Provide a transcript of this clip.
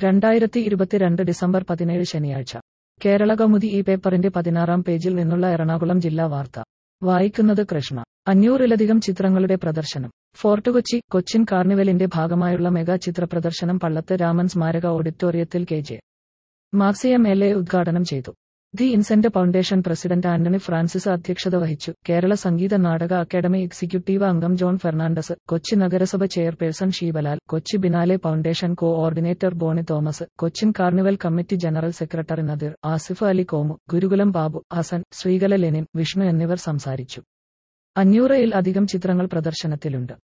രണ്ടായിരത്തി ഇരുപത്തിരണ്ട് ഡിസംബർ പതിനേഴ് ശനിയാഴ്ച കേരള കൗമുദി ഈ പേപ്പറിന്റെ പതിനാറാം പേജിൽ നിന്നുള്ള എറണാകുളം ജില്ലാ വാർത്ത വായിക്കുന്നത് കൃഷ്ണ അഞ്ഞൂറിലധികം ചിത്രങ്ങളുടെ പ്രദർശനം ഫോർട്ട് കൊച്ചി കൊച്ചിൻ കാർണിവലിന്റെ ഭാഗമായുള്ള മെഗാ ചിത്ര പ്രദർശനം പള്ളത്ത് രാമൻ സ്മാരക ഓഡിറ്റോറിയത്തിൽ കെ ജെ മാർസി എം എൽ എ ഉദ്ഘാടനം ചെയ്തു ദി ഇൻസെന്റ് ഫൗണ്ടേഷൻ പ്രസിഡന്റ് ആന്റണി ഫ്രാൻസിസ് അധ്യക്ഷത വഹിച്ചു കേരള സംഗീത നാടക അക്കാദമി എക്സിക്യൂട്ടീവ് അംഗം ജോൺ ഫെർണാണ്ടസ് കൊച്ചി നഗരസഭ chairperson Sheebalal Kochi biennale foundation coordinator Bony Thomas Cochin carnival committee general secretary Nadeer Asif Ali Komu Gurukulam Babu Hassan Sreekala Lenin Vishnu എന്നിവർ സംസാരിച്ചു അഞ്ഞൂറിൽ അധികം ചിത്രങ്ങൾ പ്രദർശനത്തിലുണ്ട്